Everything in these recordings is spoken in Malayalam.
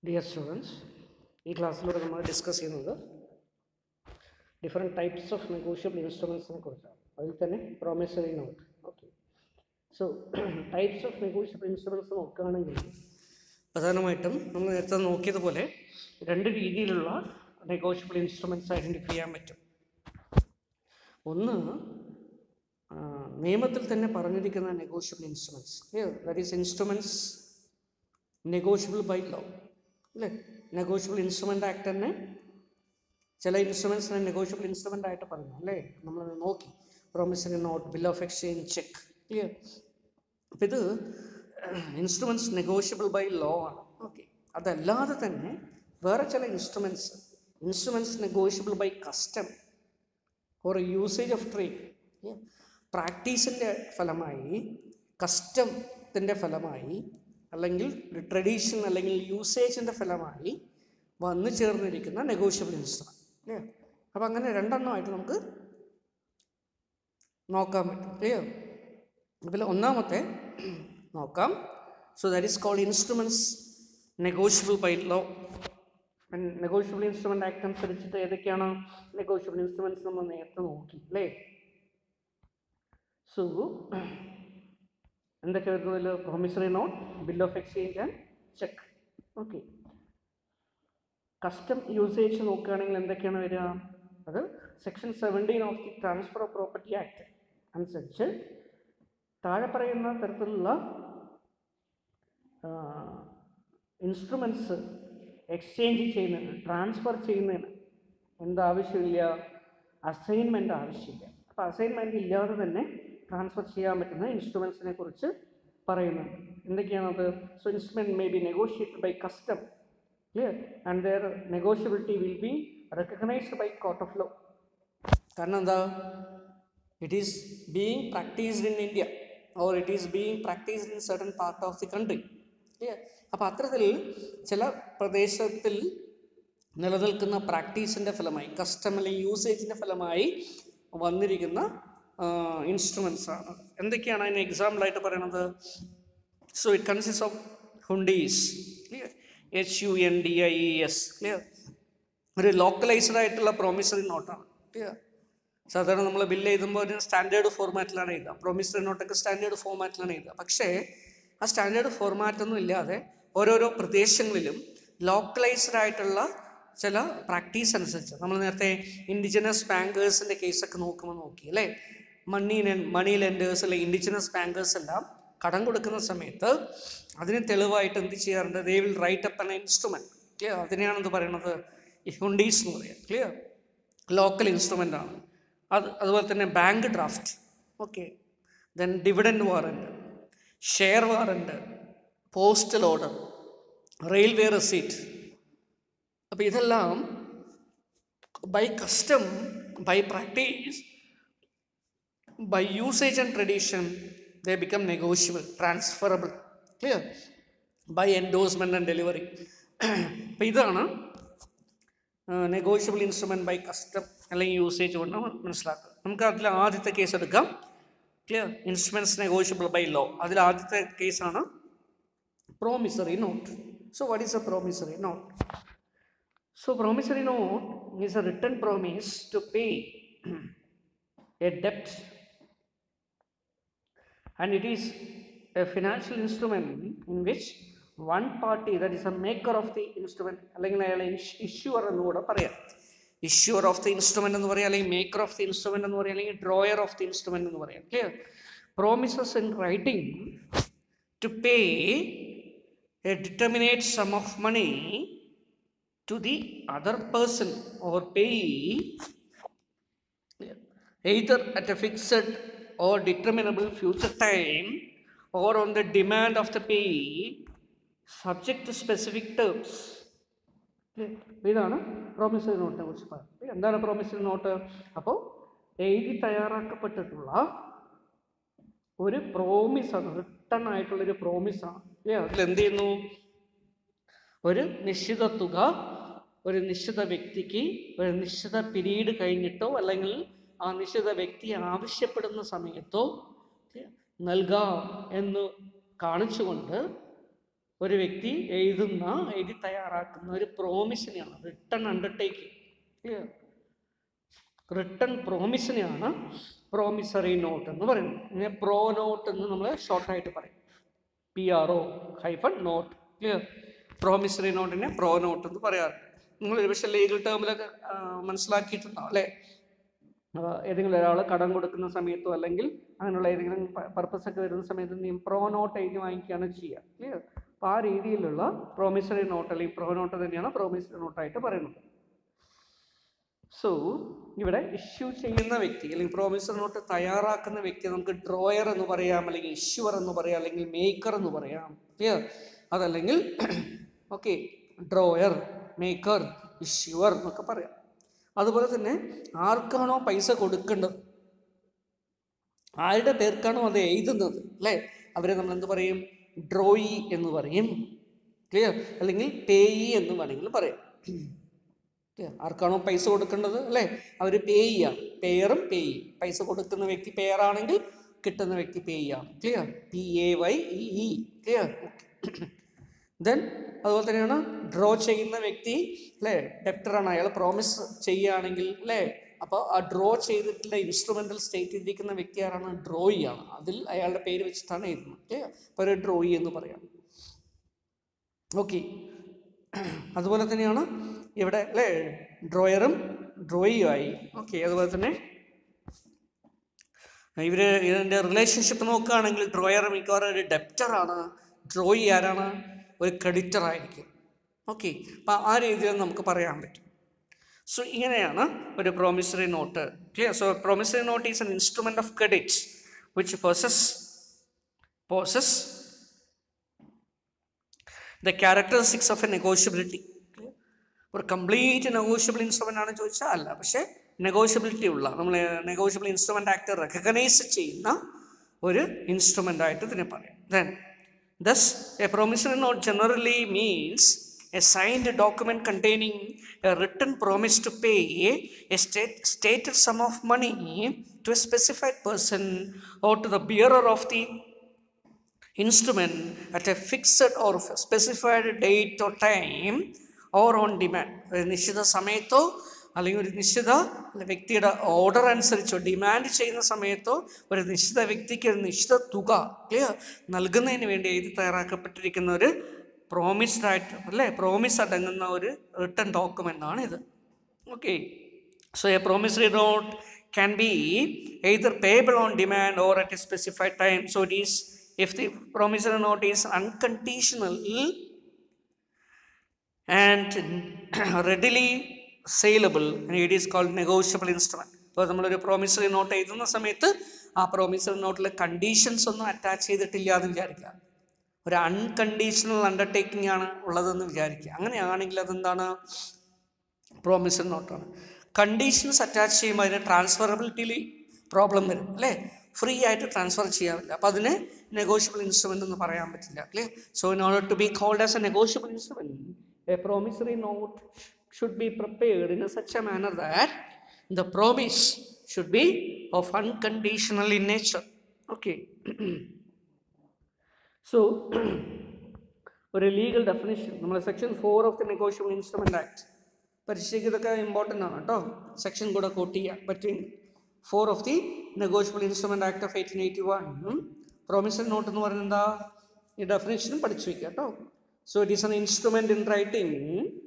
ഡിയർ സ്റ്റുഡൻസ് ഈ ക്ലാസ്സിലൂടെ നമ്മൾ ഡിസ്കസ് ചെയ്യുന്നത് ഡിഫറെൻറ്റ് ടൈപ്സ് ഓഫ് നെഗോഷ്യബിൾ ഇൻസ്ട്രുമെൻസിനെ കുറിച്ചാണ് അതിൽ തന്നെ promissory note okay so types of negotiable instruments നോക്കുകയാണെങ്കിൽ പ്രധാനമായിട്ടും നമ്മൾ നേരത്തെ നോക്കിയതുപോലെ രണ്ട് രീതിയിലുള്ള നെഗോഷ്യബിൾ ഇൻസ്ട്രുമെൻറ്റ്സ് ഐഡൻറ്റിഫൈ ചെയ്യാൻ പറ്റും ഒന്ന് ആ, നിയമത്തിൽ തന്നെ പറഞ്ഞിരിക്കുന്ന negotiable instruments that is instruments negotiable by law അല്ലേ നെഗോഷ്യബിൾ ഇൻസ്ട്രുമെൻ്റ് ആക്ട് തന്നെ ചില ഇൻസ്ട്രുമെൻസിനെ നെഗോഷ്യബിൾ ഇൻസ്ട്രുമെൻ്റ് ആയിട്ട് പറഞ്ഞു അല്ലേ നമ്മൾ നോക്കി promissory note bill of exchange cheque clear അപ്പം ഇത് ഇൻസ്ട്രുമെൻറ്റ്സ് നെഗോഷ്യബിൾ ബൈ ലോ ആണ് ഓക്കെ അതല്ലാതെ തന്നെ വേറെ ചില instruments instruments negotiable by custom or usage of trade പ്രാക്ടീസിൻ്റെ ഫലമായി കസ്റ്റത്തിൻ്റെ ഫലമായി അല്ലെങ്കിൽ ട്രഡീഷൻ അല്ലെങ്കിൽ യൂസേജിൻ്റെ ഫലമായി വന്നു ചേർന്നിരിക്കുന്ന നെഗോഷ്യബിൾ ഇൻസ്ട്രുമെൻറ്റ് അല്ലേ അപ്പം അങ്ങനെ രണ്ടെണ്ണമായിട്ട് നമുക്ക് നോക്കാൻ പറ്റും അല്ലയോ ഇതിൽ ഒന്നാമത്തെ നോക്കാം so that is called instruments negotiable by law negotiable instrument act അനുസരിച്ചിട്ട് ഏതൊക്കെയാണ് നെഗോഷ്യബിൾ ഇൻസ്ട്രുമെൻറ്റ്സ് നമ്മൾ നേരത്തെ നോക്കി അല്ലേ സോ എന്തൊക്കെ വരുന്നതിൽ promissory note bill of exchange and cheque okay custom usage നോക്കുകയാണെങ്കിൽ എന്തൊക്കെയാണ് വരിക അത് section seventeen of the transfer of property act അനുസരിച്ച് താഴെ പറയുന്ന തരത്തിലുള്ള ഇൻസ്ട്രുമെൻറ്റ്സ് എക്സ്ചേഞ്ച് ചെയ്യുന്നതിന് ട്രാൻസ്ഫർ ചെയ്യുന്നതിന് എന്താവശ്യമില്ല അസൈൻമെൻ്റ് ആവശ്യമില്ല അപ്പോൾ അസൈൻമെൻ്റ് ഇല്ലാതെ തന്നെ ട്രാൻസ്ഫർ ചെയ്യാൻ പറ്റുന്ന ഇൻസ്ട്രുമെൻസിനെ കുറിച്ച് പറയുന്നുണ്ട് എന്തൊക്കെയാണത് so instrument may be negotiated by custom clear and there negotiability will be recognised by court of law കാരണം എന്താ it is being practised in India or it is being practised in certain part of the country clear അപ്പോൾ അത്തരത്തിൽ ചില പ്രദേശത്തിൽ നിലനിൽക്കുന്ന പ്രാക്ടീസിൻ്റെ ഫലമായി കസ്റ്റം അല്ലെങ്കിൽ യൂസേജിൻ്റെ ഫലമായി വന്നിരിക്കുന്ന ഇൻസ്ട്രുമെൻസ് ആണ് എന്തൊക്കെയാണ് അതിന് എക്സാമ്പിളായിട്ട് പറയണത് so it consist of hundis clear H U N D I E S clear ഒരു ലോക്കലൈസ്ഡ് ആയിട്ടുള്ള പ്രോമിസറി നോട്ടാണ് ക്ലിയർ സാധാരണ നമ്മൾ ബില്ല് എഴുതുമ്പോൾ ഒരു സ്റ്റാൻഡേർഡ് ഫോർമാറ്റിലാണ് എഴുതുക പ്രോമിസറി നോട്ടൊക്കെ സ്റ്റാൻഡേർഡ് ഫോർമാറ്റിലാണ് എഴുതുക പക്ഷേ ആ സ്റ്റാൻഡേർഡ് ഫോർമാറ്റൊന്നും ഇല്ലാതെ ഓരോരോ പ്രദേശങ്ങളിലും ലോക്കലൈസ്ഡ് ആയിട്ടുള്ള ചില പ്രാക്ടീസ് അനുസരിച്ച് നമ്മൾ നേരത്തെ ഇൻഡിജിനസ് ബാങ്കേഴ്സിൻ്റെ കേസൊക്കെ നോക്കുമ്പോൾ നോക്കി അല്ലേ മണി മണി ലെൻഡേഴ്സ് അല്ലെങ്കിൽ ഇൻഡിജിനസ് ബാങ്കേഴ്സ് എല്ലാം കടം കൊടുക്കുന്ന സമയത്ത് അതിന് തെളിവായിട്ട് എന്ത് ചെയ്യാറുണ്ട് they will write up an instrument clear അതിനെയാണ് എന്ത് പറയുന്നത് ഈ ഹുണ്ടീസ് എന്ന് പറയുക ക്ലിയർ ലോക്കൽ ഇൻസ്ട്രുമെൻ്റ് ആണ് അത് അതുപോലെ തന്നെ bank draft okay then dividend warrant share warrant postal order railway receipt അപ്പോൾ ഇതെല്ലാം by custom by practice by usage and tradition they become negotiable transferable clear by endorsement and delivery അപ്പോൾ ഇതാണ് നെഗോഷ്യബിൾ ഇൻസ്ട്രുമെൻറ്റ് ബൈ കസ്റ്റം അല്ലെങ്കിൽ യൂസേജ് കൊണ്ട് മനസ്സിലാക്കുക നമുക്ക് അതിൽ ആദ്യത്തെ കേസ് എടുക്കാം clear instruments negotiable by law അതിൽ ആദ്യത്തെ കേസാണ് promissory note so what is a promissory note So promissory note is a written promise to pay a debt and it is a financial instrument in which one party that is a maker of the instrument അല്ലെങ്കിൽ അയാളെ ഇഷ്യൂർ എന്ന് കൂടെ പറയാം ഇഷ്യൂർ ഓഫ് ദി ഇൻസ്ട്രുമെൻ്റ് എന്ന് പറയാം അല്ലെങ്കിൽ മേക്കർ ഓഫ് ദി ഇൻസ്ട്രുമെൻ്റ് എന്ന് പറയാം അല്ലെങ്കിൽ ഡ്രോയർ ഓഫ് ദി ഇൻസ്ട്രുമെൻ്റ് എന്ന് പറയാം clear promises in writing to pay a determinate sum of money to the other person or payee either at a fixed or determinable future time or on the demand of the payee subject to specific terms ഇതാണ് പ്രോമിസറി നോട്ടിനെ കുറിച്ച് പറയുന്നത് എന്താണ് പ്രോമിസറി നോട്ട് അപ്പോൾ എഴുതി തയ്യാറാക്കപ്പെട്ടിട്ടുള്ള ഒരു പ്രോമിസാണ് റിട്ടൺ ആയിട്ടുള്ളൊരു പ്രോമിസാണ് അതിൽ എന്ത് ചെയ്യുന്നു ഒരു നിശ്ചിത തുക ഒരു നിശ്ചിത വ്യക്തിക്ക് ഒരു നിശ്ചിത പീരീഡ് കഴിഞ്ഞിട്ടോ അല്ലെങ്കിൽ ആ നിശ്ചിത വ്യക്തി ആവശ്യപ്പെടുന്ന സമയത്തോ നൽകാം എന്ന് കാണിച്ചുകൊണ്ട് ഒരു വ്യക്തി എഴുതുന്ന എഴുതി തയ്യാറാക്കുന്ന ഒരു പ്രോമിസിനെയാണ് റിട്ടൺ അണ്ടർടേക്കിംഗ് റിട്ടൺ പ്രോമിസിനെയാണ് പ്രോമിസറി നോട്ട് എന്ന് പറയുന്നത് ഇങ്ങനെ പ്രോ നോട്ട് എന്ന് നമ്മൾ ഷോർട്ടായിട്ട് പറയും P R O hyphen note clear promissory നോട്ടിനെ പ്രോ നോട്ട് എന്ന് പറയാറുണ്ട് നിങ്ങൾ ഒരുപക്ഷെ ലീഗൽ ടേമിലൊക്കെ ആ, മനസ്സിലാക്കിയിട്ടുണ്ടാവും അല്ലേ ആ, ഏതെങ്കിലും ഒരാൾ കടം കൊടുക്കുന്ന സമയത്തോ അല്ലെങ്കിൽ അങ്ങനെയുള്ള ഏതെങ്കിലും പർപ്പസ് ഒക്കെ വരുന്ന സമയത്ത് നീ പ്രോ നോട്ട് എഴുതി വാങ്ങിക്കുകയാണ് ചെയ്യുക ക്ലിയർ അപ്പോൾ ആ രീതിയിലുള്ള പ്രോമിസറി നോട്ട് അല്ലെങ്കിൽ പ്രോ നോട്ട് തന്നെയാണ് പ്രോമിസറി നോട്ടായിട്ട് പറയുന്നത് സോ ഇവിടെ ഇഷ്യൂ ചെയ്യുന്ന വ്യക്തി അല്ലെങ്കിൽ പ്രോമിസറി നോട്ട് തയ്യാറാക്കുന്ന വ്യക്തി നമുക്ക് ഡ്രോയർ എന്ന് പറയാം അല്ലെങ്കിൽ ഇഷ്യൂവർ എന്ന് പറയാം അല്ലെങ്കിൽ മേക്കർ എന്ന് പറയാം ക്ലിയർ അതല്ലെങ്കിൽ ഓക്കെ ഡ്രോയർ മേക്കർ ഇഷ്യൂവർ എന്നൊക്കെ പറയാം അതുപോലെ തന്നെ ആർക്കാണോ പൈസ കൊടുക്കേണ്ടത് ആരുടെ പേർക്കാണോ അത് എഴുതുന്നത് അല്ലേ അവരെ നമ്മൾ എന്ത് പറയും ഡ്രോയി എന്ന് പറയും ക്ലിയർ അല്ലെങ്കിൽ പേയി എന്ന് വേണമെങ്കിൽ പറയാം ക്ലിയർ ആർക്കാണോ പൈസ കൊടുക്കേണ്ടത് അല്ലേ അവർ പേ ചെയ്യാണ് പേയറും പേയി പൈസ കൊടുക്കുന്ന വ്യക്തി പേയറാണെങ്കിൽ കിട്ടുന്ന വ്യക്തി പേയാണ് clear P A Y E clear then അതുപോലെ തന്നെയാണ് ഡ്രോ ചെയ്യുന്ന വ്യക്തി അല്ലേ ഡെപ്റ്ററാണ് അയാൾ പ്രോമിസ് ചെയ്യുകയാണെങ്കിൽ അല്ലേ അപ്പോൾ ആ ഡ്രോ ചെയ്തിട്ടുള്ള ഇൻസ്ട്രുമെൻ്റൽ സ്റ്റേറ്റ് ഇരിക്കുന്ന വ്യക്തി ആരാണ് ഡ്രോയി ആണ് അതിൽ അയാളുടെ പേര് വെച്ചിട്ടാണ് എഴുതുന്നത് ഓക്കെ അപ്പോൾ ഒരു ഡ്രോയി എന്ന് പറയാം ഓക്കെ അതുപോലെ തന്നെയാണ് ഇവിടെ അല്ലേ ഡ്രോയറും ഡ്രോയിയും ആയി ഓക്കെ അതുപോലെ തന്നെ ഇവർ ഇതിൻ്റെ റിലേഷൻഷിപ്പ് നോക്കുകയാണെങ്കിൽ ഡ്രോയർ മിക്കവാറും ഒരു ഡെപ്റ്ററാണ് ഡ്രോയി ആരാണ് ഒരു ക്രെഡിറ്റർ ആയിരിക്കും ഓക്കെ അപ്പം ആ രീതിയിൽ നമുക്ക് പറയാൻ പറ്റും സോ ഇങ്ങനെയാണ് ഒരു promissory note clear so promissory note is an instrument of credit which possess possess the characteristics of a negotiability ഒരു കംപ്ലീറ്റ് നെഗോഷ്യബിൾ ഇൻസ്ട്രുമെൻ്റ് ആണ് ചോദിച്ചാൽ അല്ല പക്ഷേ നെഗോഷ്യബിലിറ്റി ഉള്ള നമ്മൾ നെഗോഷ്യബിൾ ഇൻസ്ട്രുമെൻ്റ് ആക്ട് റെക്കഗ്നൈസ് ചെയ്യുന്ന ഒരു ഇൻസ്ട്രുമെൻ്റ് ആയിട്ട് ഇതിനെ പറയാം then thus a promissory note generally means a signed document containing a written promise to pay a state, stated sum of money to a specified person or to the bearer of the instrument at a fixed or specified date or time or on demand ഒരു നിശ്ചിത സമയത്തോ അല്ലെങ്കിൽ ഒരു നിശ്ചിത വ്യക്തിയുടെ ഓർഡർ അനുസരിച്ചോ ഡിമാൻഡ് ചെയ്യുന്ന സമയത്തോ ഒരു നിശ്ചിത വ്യക്തിക്ക് ഒരു നിശ്ചിത തുക ക്ലിയർ നൽകുന്നതിന് വേണ്ടി എഴുതി തയ്യാറാക്കപ്പെട്ടിരിക്കുന്ന ഒരു പ്രോമിസ്ഡ് ആയിട്ട് അല്ലേ പ്രോമിസ് അടങ്ങുന്ന ഒരു റിട്ടേൺ ഡോക്യുമെൻ്റ് ആണ് ഇത് okay So a promissory note can be either payable on demand or at a specified time. So it is if the promissory note is unconditional and readily saleable, and it is called negotiable instrument. ഇപ്പോൾ നമ്മളൊരു പ്രോമിസറി നോട്ട് എഴുതുന്ന സമയത്ത് ആ പ്രോമിസറി നോട്ടിൽ കണ്ടീഷൻസ് ഒന്നും അറ്റാച്ച് ചെയ്തിട്ടില്ല എന്ന് വിചാരിക്കുക ഒരു അൺകണ്ടീഷണൽ അണ്ടർടേക്കിംഗ് ആണ് ഉള്ളതെന്ന് വിചാരിക്കുക അങ്ങനെയാണെങ്കിൽ അതെന്താണ് പ്രോമിസറി നോട്ടാണ് കണ്ടീഷൻസ് അറ്റാച്ച് ചെയ്യുമ്പോൾ അതിന് ട്രാൻസ്ഫറബിലിറ്റിയിൽ പ്രോബ്ലം വരും അല്ലേ ഫ്രീ ആയിട്ട് ട്രാൻസ്ഫർ ചെയ്യാറില്ല അപ്പോൾ അതിന് നെഗോഷ്യബിൾ ഇൻസ്ട്രുമെൻ്റ് എന്ന് പറയാൻ പറ്റില്ല അല്ലേ so in order to be called as a negotiable instrument a promissory note should be prepared in a such a manner that the promise should be of unconditional in nature okay so ഒരു ലീഗൽ ഡെഫിനേഷൻ നമ്മൾ section four of the negotiable instrument act പരീക്ഷയ്ക്ക് ഇതൊക്കെ ഇമ്പോർട്ടൻ്റ് ആണ് കേട്ടോ സെക്ഷൻ കൂടെ കോട്ട് ചെയ്യാം between four of the negotiable instrument act of eighteen eighty one promissory note എന്ന് പറയുന്നത് എന്താ ഈ ഡെഫിനേഷനും പഠിച്ചു വയ്ക്കുക കേട്ടോ so it is an instrument in writing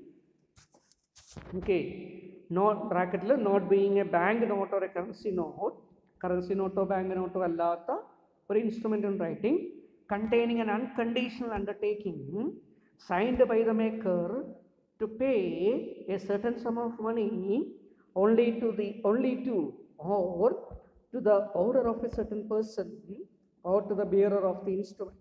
okay note ബ്രാക്കറ്റിൽ note being a bank note or a currency note currency നോട്ടോ ബാങ്ക് നോട്ടോ അല്ലാത്ത ഒരു instrument in writing containing an unconditional undertaking signed by the maker to pay a certain sum of money only to the only to or to the order of a certain person or to the bearer of the instrument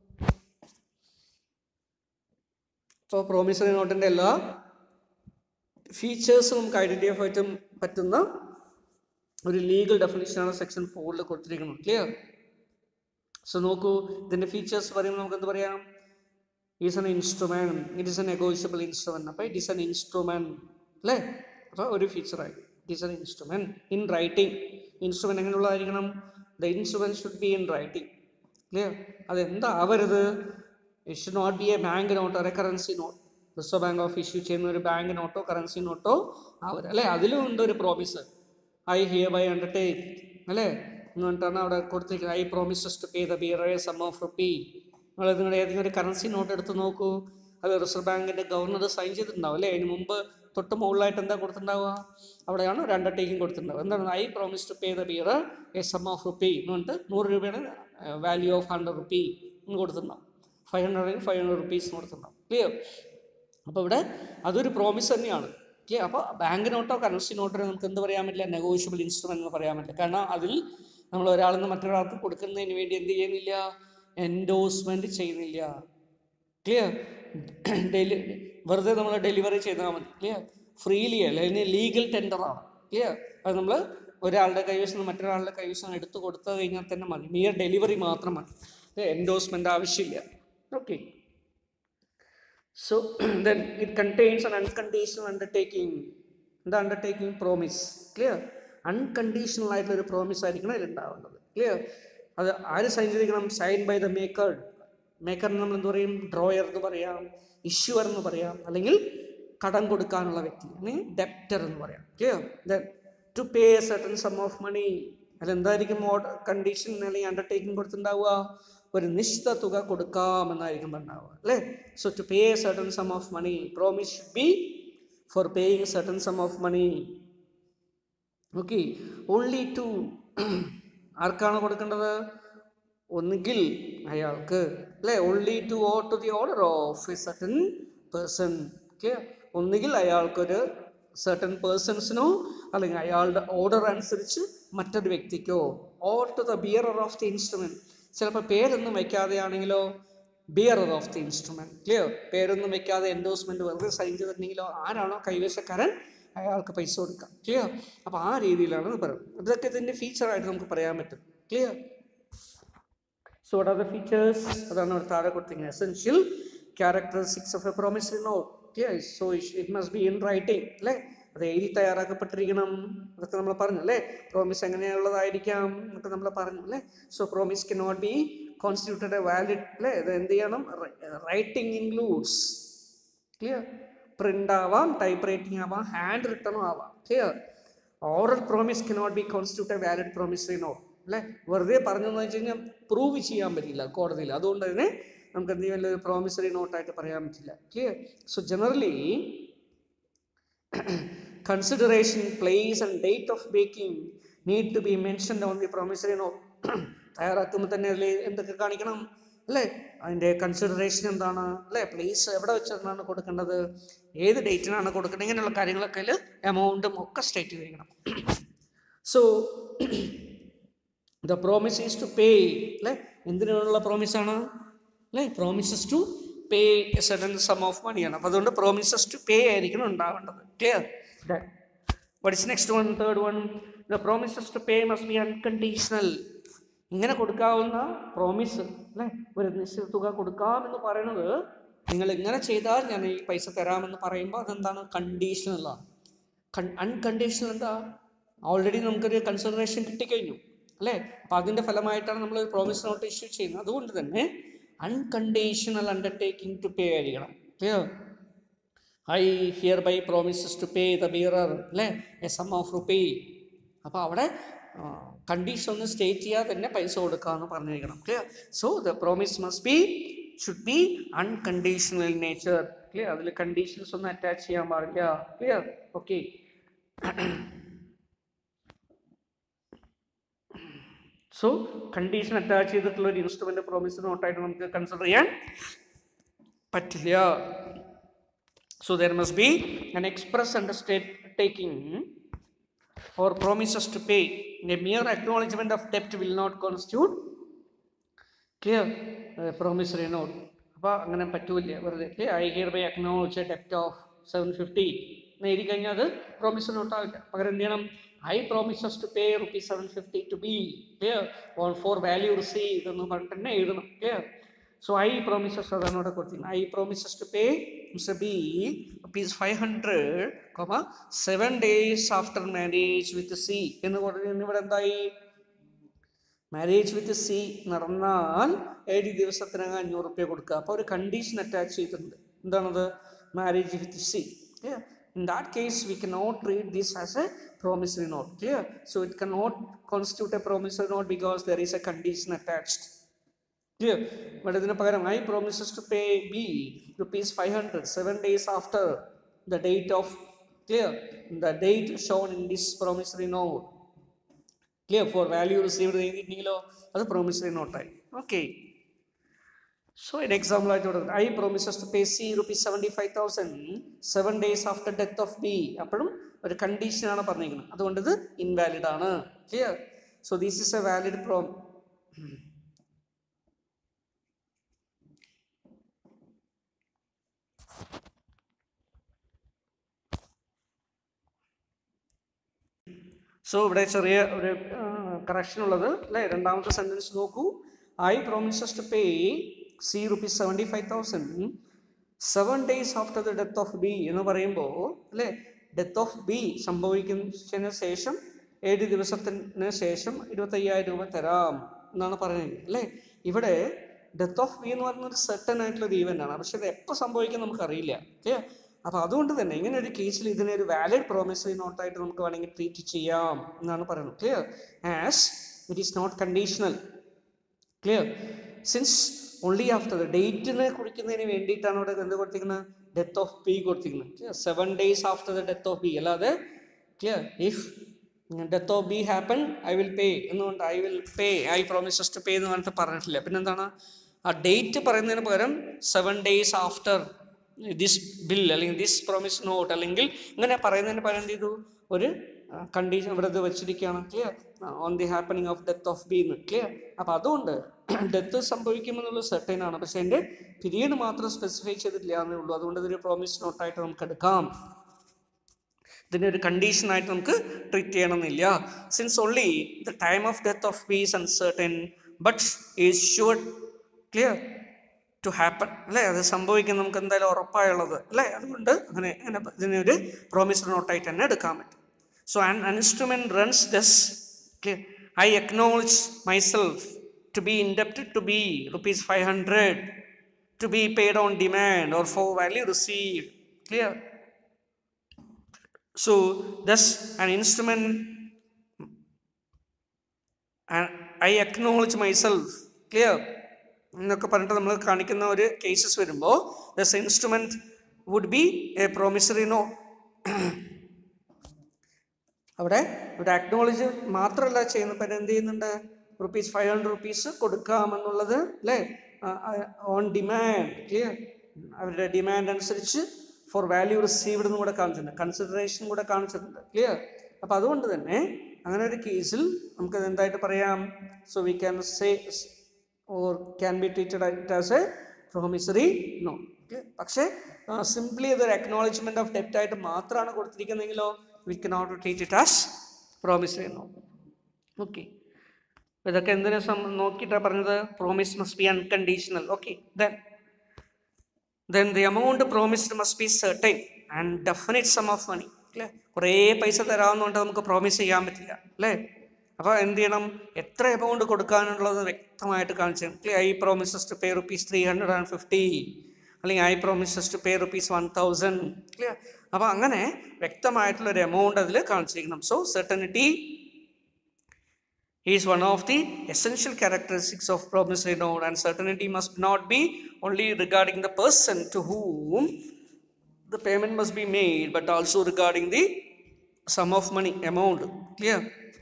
അപ്പോൾ പ്രോമിസറി നോട്ടിൻ്റെ എല്ലാ ഫീച്ചേഴ്സും നമുക്ക് ഐഡൻറ്റിഫൈ പറ്റും പറ്റുന്ന ഒരു ലീഗൽ ഡെഫിനിഷനാണ് സെക്ഷൻ ഫോറിൽ കൊടുത്തിരിക്കുന്നത് ക്ലിയർ സോ നോക്കൂ ഇതിൻ്റെ ഫീച്ചേഴ്സ് പറയുമ്പോൾ നമുക്ക് എന്ത് പറയാം is an instrument it is a negotiable instrument അപ്പോൾ ഇറ്റ് ഈസ് എൻ ഇൻസ്ട്രുമെൻറ്റ് അല്ലേ അപ്പോൾ ഒരു ഫീച്ചറായി it is an instrument in writing instrument എങ്ങനെയുള്ളതായിരിക്കണം the instrument should be in writing clear അതെന്താവരുത് it should not be a bank note ഒരു currency note reserve bank of issue ചെയ്യുന്ന ഒരു ബാങ്ക് നോട്ടോ കറൻസി നോട്ടോ ആവരുത് അല്ലേ അതിലും ഉണ്ട് ഒരു promise I hereby undertake അല്ലേ എന്ന് പറഞ്ഞിട്ടാണ് അവിടെ കൊടുത്തിരിക്കുന്നത് I promises to pay the bearer sum of rupee നിങ്ങൾ നിങ്ങളുടെ ഏതെങ്കിലും ഒരു കറൻസി നോട്ട് എടുത്ത് നോക്കൂ അത് റിസർവ് ബാങ്കിൻ്റെ ഗവർണർ സൈൻ ചെയ്തിട്ടുണ്ടാവും അല്ലേ അതിന് മുമ്പ് തൊട്ട് മുകളിലായിട്ട് എന്താ കൊടുത്തിട്ടുണ്ടാവുക അവിടെയാണ് ഒരു അണ്ടർടേക്കിംഗ് കൊടുത്തിട്ടുണ്ടാവുക എന്താണ് I promise to pay the bearer a sum of rupee എന്ന് പറഞ്ഞിട്ട് നൂറ് രൂപയുടെ വാല്യൂ ഓഫ് ഹൺഡ്രഡ് റുപ്പി എന്ന് കൊടുത്തിട്ടുണ്ടാവും five hundred five hundred rupees കൊടുത്തിട്ടുണ്ടാവും ക്ലിയർ അപ്പോൾ ഇവിടെ അതൊരു പ്രോമിസ് തന്നെയാണ് ക്ലിയർ അപ്പോൾ ബാങ്ക് നോട്ടോ കറൻസി നോട്ടോ നമുക്ക് എന്ത് പറയാൻ പറ്റില്ല നെഗോഷ്യബിൾ ഇൻസ്ട്രുമെന്റ് എന്ന് പറയാൻ പറ്റില്ല കാരണം അതിൽ നമ്മൾ ഒരാളിൽ നിന്ന് മറ്റൊരാൾക്ക് കൊടുക്കുന്നതിന് വേണ്ടി എന്ത് ചെയ്യുന്നില്ല എൻഡോഴ്സ്മെന്റ് ചെയ്യുന്നില്ല ക്ലിയർ ഡെലി വെറുതെ നമ്മൾ ഡെലിവറി ചെയ്താൽ മതി ക്ലിയർ ഫ്രീലി അല്ല അതിന് ലീഗൽ ടെൻഡറാണ് ക്ലിയർ അത് നമ്മൾ ഒരാളുടെ കൈവശം നിന്ന് മറ്റൊരാളുടെ കൈവശം എടുത്തു കൊടുത്തു കഴിഞ്ഞാൽ തന്നെ മതി മിയർ ഡെലിവറി മാത്രം മതി എൻഡോഴ്സ്മെന്റ് ആവശ്യമില്ല okay So then it contains an unconditional undertaking. എന്താ അണ്ടർടേക്കിംഗ് പ്രോമിസ് ക്ലിയർ അൺകണ്ടീഷണൽ ആയിട്ടുള്ള ഒരു പ്രോമിസ് ആയിരിക്കണം ഇതിൽ ഉണ്ടാവേണ്ടത് ക്ലിയർ അത് ആര് സൈൻ ചെയ്തിരിക്കണം സൈൻ ബൈ ദ മേക്കർ മേക്കറിന് നമ്മൾ എന്ത് പറയും ഡ്രോയർ എന്ന് പറയാം ഇഷ്യൂവർ എന്ന് പറയാം അല്ലെങ്കിൽ കടം കൊടുക്കാനുള്ള വ്യക്തി ഡെപ്റ്റർ എന്ന് പറയാം clear then to pay a certain sum of money അതെന്തായിരിക്കും കണ്ടീഷൻ അല്ലെങ്കിൽ അണ്ടർടേക്കിംഗ് കൊടുത്തിട്ടുണ്ടാവുക ഒരു നിശ്ചിത തുക കൊടുക്കാമെന്നായിരിക്കും പറഞ്ഞാവുക അല്ലേ so to pay certain sum of money promise should be for paying certain sum of money okay only to ആർക്കാണ് കൊടുക്കേണ്ടത് ഒന്നുകിൽ അയാൾക്ക് അല്ലേ only to oh to the order of a certain person okay ഒന്നുകിൽ അയാൾക്കൊരു സർട്ടൺ പേഴ്സൺസിനോ അല്ലെങ്കിൽ അയാളുടെ ഓർഡർ അനുസരിച്ച് മറ്റൊരു വ്യക്തിക്കോ or to the bearer of the instrument ചിലപ്പോൾ പേരൊന്നും വയ്ക്കാതെയാണെങ്കിലോ bearer of the instrument clear പേരൊന്നും വെക്കാതെ എൻഡോഴ്സ്മെൻറ്റ് വെറുതെ സൈൻ ചെയ്തിട്ടുണ്ടെങ്കിലോ ആരാണോ കൈവശക്കാരൻ അയാൾക്ക് പൈസ കൊടുക്കാം ക്ലിയർ അപ്പോൾ ആ രീതിയിലാണ് ഇത് പറയുന്നത് ഇതൊക്കെ ഇതിൻ്റെ ഫീച്ചറായിട്ട് നമുക്ക് പറയാൻ പറ്റും clear so what are the features അതാണ് അവിടെ താഴെ കൊടുത്തിരിക്കുന്നത് essential characteristics of a promissory note clear so it must be in writing അല്ലേ അത് എഴുതി തയ്യാറാക്കപ്പെട്ടിരിക്കണം അതൊക്കെ നമ്മൾ പറഞ്ഞു അല്ലേ പ്രോമിസ് എങ്ങനെയുള്ളതായിരിക്കാം എന്നൊക്കെ നമ്മൾ പറഞ്ഞു അല്ലേ so promise can not be constituted a valid അല്ലേ ഇത് എന്ത് ചെയ്യണം റൈറ്റിംഗ് ഇൻക്ലൂഡ്സ് ക്ലിയർ പ്രിൻ്റ് ആവാം ടൈപ്പ് റൈറ്റിംഗ് ആവാം ഹാൻഡ് റിട്ടണും ആവാം clear oral promise can not be constitute a valid promissory note അല്ലേ വെറുതെ പറഞ്ഞെന്ന് വെച്ച് കഴിഞ്ഞാൽ പ്രൂവ് ചെയ്യാൻ പറ്റില്ല കോടതിയിൽ അതുകൊണ്ട് തന്നെ നമുക്ക് എന്ത് ചെയ്യാൻ ഒരു പ്രോമിസറി നോട്ടായിട്ട് പറയാൻ പറ്റില്ല clear so generally consideration, place and date of baking need to be mentioned on the promissory note. തയ്യാറാക്കുമ്പോൾ തന്നെ അതിൽ എന്തൊക്കെ കാണിക്കണം അല്ലേ അതിൻ്റെ കൺസിഡറേഷൻ എന്താണ് അല്ലേ പ്ലേസ് എവിടെ വെച്ചാണ് കൊടുക്കേണ്ടത് ഏത് ഡേറ്റിനാണ് കൊടുക്കേണ്ടത് ഇങ്ങനെയുള്ള കാര്യങ്ങളൊക്കെ അതിൽ എമൗണ്ടും ഒക്കെ സ്റ്റേറ്റ് ചെയ്തിരിക്കണം so the promise is to pay അല്ലേ എന്തിനുള്ള പ്രോമിസാണ് അല്ലേ promises to pay a sudden sum of മണിയാണ് അപ്പോൾ അതുകൊണ്ട് പ്രോമിസസ് ടു പേ ആയിരിക്കണം ഉണ്ടാവേണ്ടത് clear what is next one third one the promises to pay must be unconditional ഇങ്ങനെ കൊടുക്കാവുന്ന പ്രോമിസ് അല്ലേ ഒരു നിശ്ചിത തുക കൊടുക്കാമെന്ന് പറയുന്നത് നിങ്ങൾ ഇങ്ങനെ ചെയ്താൽ ഞാൻ ഈ പൈസ തരാമെന്ന് പറയുമ്പോൾ അതെന്താണ് കണ്ടീഷണലാണ് അൺകണ്ടീഷണൽ എന്താ ഓൾറെഡി നമുക്കൊരു കൺസിഡറേഷൻ കിട്ടിക്കഴിഞ്ഞു അല്ലേ അപ്പോൾ അതിൻ്റെ ഫലമായിട്ടാണ് നമ്മൾ പ്രോമിസ് നോട്ട് ഇഷ്യൂ ചെയ്യുന്നത് അതുകൊണ്ട് തന്നെ അൺകണ്ടീഷണൽ അണ്ടർടേക്കിംഗ് ടു പേ ആയിരിക്കണം clear I hereby promises to pay the bearer അല്ലേ എ സം ഓഫ് റുപ്പി അപ്പോൾ അവിടെ കണ്ടീഷൻ ഒന്ന് സ്റ്റേറ്റ് ചെയ്യാതെ തന്നെ പൈസ കൊടുക്കാമെന്ന് പറഞ്ഞിരിക്കണം clear so the promise must be should be unconditional nature clear അതിൽ കണ്ടീഷൻസ് ഒന്നും അറ്റാച്ച് ചെയ്യാൻ പാടില്ല clear okay so condition attach ചെയ്തിട്ടുള്ള ഒരു ഇൻസ്ട്രുമെന്റ് പ്രോമിസ് നോട്ടായിട്ട് നമുക്ക് കൺസിഡർ ചെയ്യാൻ പറ്റില്ല so there must be an express undertaking or promises to pay a mere acknowledgement of debt will not constitute clear uh, promissory note അപ്പോൾ അങ്ങനെ പറ്റൂല വെറുതെ ഐ ഹിയർ ബൈ അക്നോളജ് ഡെപ്റ്റ് ഓഫ് സെവൻ ഫിഫ്റ്റി എന്ന് എഴുതി കഴിഞ്ഞാൽ അത് പ്രോമിസ് നോട്ടാവില്ല പകരം എന്ത് ചെയ്യണം I promises to pay rupees seven fifty to be clear on for value receive എന്ന് പറഞ്ഞിട്ട് തന്നെ എഴുതണം ക്ലിയർ സോ ഐ പ്രോമിസസ് അതാണ് ഇവിടെ കൊടുത്തിരുന്നത് I promises to pay mister B rupees five hundred comma seven days after marriage with C എന്ന് പറഞ്ഞ് ഇവിടെ എന്തായി മാരേജ് വിത്ത് സി നടന്നാൽ ഏഴ് ദിവസത്തിനകം അഞ്ഞൂറ് റുപ്യ കൊടുക്കുക അപ്പോൾ ഒരു കണ്ടീഷൻ അറ്റാച്ച് ചെയ്തിട്ടുണ്ട് എന്താണത് marriage with C in that case we can not read this as a promissory note clear so it can not constitute a promissory note because there is a condition attached clear but ഇതിന് പകരം I promises to pay B rupees five hundred seven days after the date of clear the date shown in this promissory note clear for value received ചെയ്തിട്ടുണ്ടെങ്കിലോ അത് പ്രോമിസറി നോട്ടായി ഓക്കെ സോ ഒരു എക്സാമ്പിൾ ആയിട്ട് കൊടുക്കുന്നത് I promises to pay C rupees seventy five thousand seven days after death of B അപ്പോഴും ഒരു കണ്ടീഷനാണ് പറഞ്ഞിരിക്കുന്നത് അതുകൊണ്ട് ഇത് ഇൻവാലിഡ് ആണ് clear so this is a valid pro so ഇവിടെ ചെറിയ ഒരു കറക്ഷൻ ഉള്ളത് അല്ലേ രണ്ടാമത്തെ സെൻറ്റൻസ് നോക്കൂ I promises to pay C rupees seventy five thousand seven days after the death of B എന്ന് പറയുമ്പോൾ അല്ലേ ഡെത്ത് ഓഫ് ബി സംഭവിക്കുന്നതിന് ശേഷം ഏഴ് ദിവസത്തിന് ശേഷം ഇരുപത്തയ്യായിരം രൂപ തരാം എന്നാണ് പറയുന്നത് അല്ലേ ഇവിടെ ഡെത്ത് ഓഫ് ബി എന്ന് പറയുന്നത് ഒരു സെർട്ടൺ ആയിട്ടുള്ള ഒരു ഈവൻ്റ് ആണ് പക്ഷെ ഇത് എപ്പോൾ സംഭവിക്കും നമുക്കറിയില്ല ഓക്കെ അപ്പോൾ അതുകൊണ്ട് തന്നെ ഇങ്ങനെ ഒരു കേസിൽ ഇതിനെ ഒരു വാലിഡ് പ്രോമിസറി നോട്ടായിട്ട് നമുക്ക് വേണമെങ്കിൽ ട്രീറ്റ് ചെയ്യാം എന്നാണ് പറയുന്നത് clear as it is not conditional clear since only after ഡേറ്റിനെ കുറിക്കുന്നതിന് വേണ്ടിയിട്ടാണ് ഇവിടെ എന്ത് കൊടുത്തിരിക്കുന്നത് ഡെത്ത് ഓഫ് ബി കൊടുത്തിരിക്കുന്നത് clear seven days after the death of B അല്ലാതെ clear if death of B happen I will pay എന്നുകൊണ്ട് I will pay I promises to pay എന്ന് പറഞ്ഞിട്ട് പറഞ്ഞിട്ടില്ല പിന്നെന്താണ് ആ ഡേറ്റ് പറയുന്നതിന് പകരം seven days after this bill അല്ലെങ്കിൽ ദിസ് പ്രോമിസ് നോട്ട് അല്ലെങ്കിൽ ഇങ്ങനെ പറയുന്നതിന് പകരം എന്ത് ചെയ്തു ഒരു കണ്ടീഷൻ ഇവിടെ ഇത് വെച്ചിരിക്കുകയാണ് clear on the happening of death of B എന്ന് ക്ലിയർ അപ്പോൾ അതുകൊണ്ട് ഡെത്ത് സംഭവിക്കുമെന്നുള്ള സെർട്ടൈൻ ആണ് പക്ഷേ എൻ്റെ പീരീഡ് മാത്രം സ്പെസിഫൈ ചെയ്തിട്ടില്ല എന്നേ ഉള്ളൂ അതുകൊണ്ട് ഇതൊരു പ്രോമിസ് നോട്ടായിട്ട് നമുക്ക് എടുക്കാം ഇതിനെ ഒരു കണ്ടീഷനായിട്ട് നമുക്ക് ട്രീറ്റ് ചെയ്യണമെന്നില്ല since only the time of death of B is uncertain but is sure clear to happen അല്ലേ അത് സംഭവിക്കും നമുക്ക് എന്തായാലും ഉറപ്പായുള്ളത് അല്ലേ അതുകൊണ്ട് അങ്ങനെ അങ്ങനെ ഇതിനെ ഒരു പ്രോമിസ് നോട്ടായിട്ട് തന്നെ എടുക്കാൻ പറ്റും so an instrument runs thus clear I acknowledge myself to be indebted to B rupees five hundred to be paid on demand or for value receive clear So, thus, an instrument, and I acknowledge myself, clear? എന്നൊക്കെ പറഞ്ഞിട്ട് നമ്മൾ കാണിക്കുന്ന ഒരു കേസസ് വരുമ്പോൾ thus instrument would be a promissory no അവിടെ ഇവിടെ അക്നോളജ് മാത്രമല്ല ചെയ്യുന്നത് പിന്നെ എന്ത് ചെയ്യുന്നുണ്ട് റുപ്പീസ് ഫൈവ് ഹൺഡ്രഡ് റുപ്പീസ് കൊടുക്കാമെന്നുള്ളത് അല്ലേ ഓൺ ഡിമാൻഡ് ക്ലിയർ അവരുടെ ഡിമാൻഡ് അനുസരിച്ച് ഫോർ വാല്യൂ റിസീവ്ഡ് എന്ന് കൂടെ കാണിച്ചിട്ടുണ്ട് കൺസിഡറേഷൻ കൂടെ കാണിച്ചിട്ടുണ്ട് ക്ലിയർ അപ്പോൾ അതുകൊണ്ട് തന്നെ അങ്ങനെ ഒരു കേസിൽ നമുക്കത് എന്തായിട്ട് പറയാം so we can say or can be treated it as a promissory no പക്ഷേ സിംപ്ലി ഇതൊരു അക്നോളജ്മെന്റ് ഓഫ് ഡെപ്റ്റ് ആയിട്ട് മാത്രമാണ് കൊടുത്തിരിക്കുന്നതെങ്കിലോ we can not treat it as promissory no okay ഇതൊക്കെ എന്തിനെ സം- നോക്കിയിട്ടാണ് പറഞ്ഞത് promise must be unconditional okay then then the amount promised must be certain and definite sum of money അല്ലേ കുറേ പൈസ തരാമെന്നുകൊണ്ട് നമുക്ക് പ്രോമിസ് ചെയ്യാൻ പറ്റില്ല അല്ലേ അപ്പോൾ എന്ത് ചെയ്യണം എത്ര എമൗണ്ട് കൊടുക്കാനുള്ളത് വ്യക്തമായിട്ട് കാണിച്ചു അല്ലേ I promises to pay rupees three hundred and fifty അല്ലെങ്കിൽ I promises to pay rupees one thousand clear അപ്പോൾ അങ്ങനെ വ്യക്തമായിട്ടുള്ള ഒരു എമൗണ്ട് അതിൽ കാണിച്ചിരിക്കണം so certainty is one of the essential characteristics of promissory note and certainty must not be only regarding the person to whom the payment must be made but also regarding the sum of money amount clear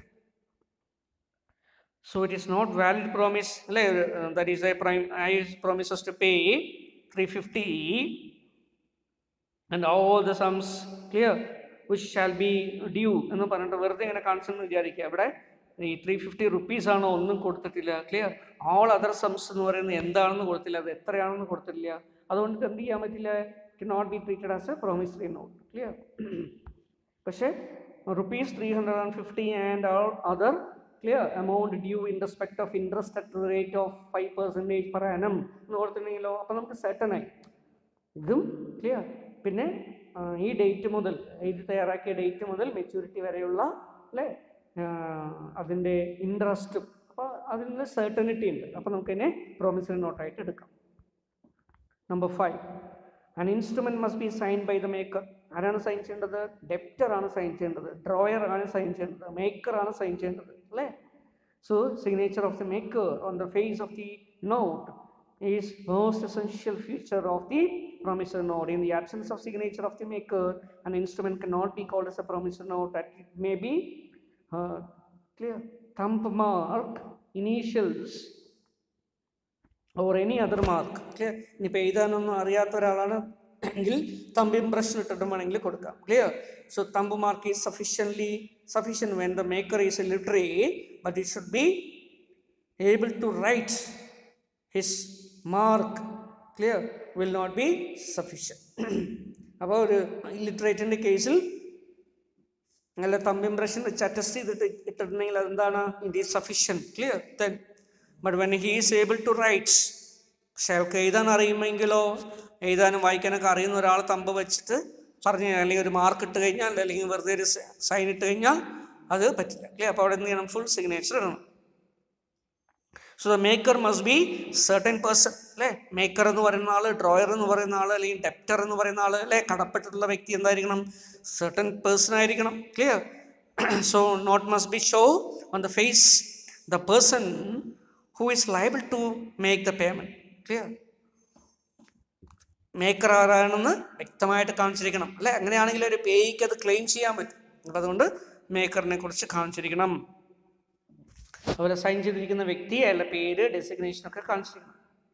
so it is not valid promise like, uh, that is a prime i promises to pay 350 and all the sums clear which shall be due എന്ന് പറഞ്ഞിട്ട് വെറുതെ ഇങ്ങനെ കാണിച്ചെന്ന് വിചാരിക്കുക അവിടെ ഈ ത്രീ ഫിഫ്റ്റി റുപ്പീസ് ആണോ ഒന്നും കൊടുത്തിട്ടില്ല ക്ലിയർ ഓൾ അതർ സംസ് എന്ന് പറയുന്നത് എന്താണെന്ന് കൊടുത്തില്ല അത് എത്രയാണെന്ന് കൊടുത്തിട്ടില്ല അതുകൊണ്ട് എന്ത് ചെയ്യാൻ പറ്റില്ല it not be treated as a promissory note clear പക്ഷേ rupees three hundred and fifty and all other clear amount due in respect of interest at the rate of five percentage per annum എന്ന് കൊടുത്തിട്ടുണ്ടെങ്കിലോ അപ്പോൾ നമുക്ക് സെറ്റനായി ഇതും ക്ലിയർ പിന്നെ ആ, ഈ ഡേറ്റ് മുതൽ എഴുതി തയ്യാറാക്കിയ ഡേറ്റ് മുതൽ മെച്യൂരിറ്റി വരെയുള്ള അല്ലേ അതിൻ്റെ ഇൻട്രസ്റ്റും അപ്പോൾ അതിന് സെർട്ടനിറ്റി ഉണ്ട് അപ്പോൾ നമുക്കതിനെ പ്രോമിസറി നോട്ടായിട്ട് എടുക്കാം number five an instrument must be sign by the maker ആരാണ് സൈൻ ചെയ്യേണ്ടത് ഡെപ്റ്റർ ആണ് സൈൻ ചെയ്യേണ്ടത് ഡ്രോയർ ആണ് സൈൻ ചെയ്യേണ്ടത് മേക്കർ ആണ് സൈൻ ചെയ്യേണ്ടത് അല്ലേ so signature of the maker on the face of the note is most essential feature of the promissory note. In the absence of signature of the maker, an instrument cannot be called as a promissory note. That it may be uh, clear thumb mark, initials, or any other mark. Clear? ഇനിയിപ്പോൾ എഴുതാനൊന്നും അറിയാത്ത ഒരാളാണ് എങ്കിൽ തമ്പ് ഇംപ്രഷൻ ഇട്ടിട്ട് വേണമെങ്കിൽ കൊടുക്കാം clear so thumb mark is sufficiently sufficient when the maker is a literate but it should be able to write his mark clear will not be sufficient അപ്പോൾ ഒരു ഇല്ലിറ്ററേറ്റിൻ്റെ കേസിൽ നല്ല തമ്പ് ഇംപ്രഷൻ വെച്ച് അറ്റസ്റ്റ് ചെയ്തിട്ട് ഇട്ടിട്ടുണ്ടെങ്കിൽ അതെന്താണ് it is sufficient clear then but when he is able to writes പക്ഷെ അയാൾക്ക് എഴുതാൻ അറിയുമെങ്കിലോ എഴുതാനും വായിക്കാനൊക്കെ അറിയുന്ന ഒരാൾ തമ്പ് വെച്ചിട്ട് പറഞ്ഞു അല്ലെങ്കിൽ ഒരു മാർക്ക് ഇട്ട് കഴിഞ്ഞാൽ അല്ലെങ്കിൽ വെറുതെ ഒരു സൈൻ ഇട്ട് കഴിഞ്ഞാൽ അത് പറ്റില്ല ക്ലിയർ അപ്പോൾ അവിടെ എന്ത് ചെയ്യണം ഫുൾ സിഗ്നേച്ചർ ഇടണം so the maker must be certain person അല്ലേ മേക്കർ എന്ന് പറയുന്ന ആൾ ഡ്രോയർ എന്ന് പറയുന്ന ആൾ അല്ലെങ്കിൽ ഡെപ്റ്റർ എന്ന് പറയുന്ന ആൾ അല്ലേ കടപ്പെട്ടിട്ടുള്ള വ്യക്തി എന്തായിരിക്കണം സെർട്ടൻ പേഴ്സൺ ആയിരിക്കണം clear so note must be show on the face the person who is liable to make the payment clear maker ആരാണെന്ന് വ്യക്തമായിട്ട് കാണിച്ചിരിക്കണം അല്ലേ അങ്ങനെയാണെങ്കിൽ ഒരു പേയ്ക്ക് അത് ക്ലെയിം ചെയ്യാൻ പറ്റും അപ്പം അതുകൊണ്ട് മേക്കറിനെ കുറിച്ച് കാണിച്ചിരിക്കണം അതുപോലെ സൈൻ ചെയ്തിരിക്കുന്ന വ്യക്തി അയാളുടെ പേര് ഡെസിഗ്നേഷൻ ഒക്കെ കാണിച്ചിരിക്കണം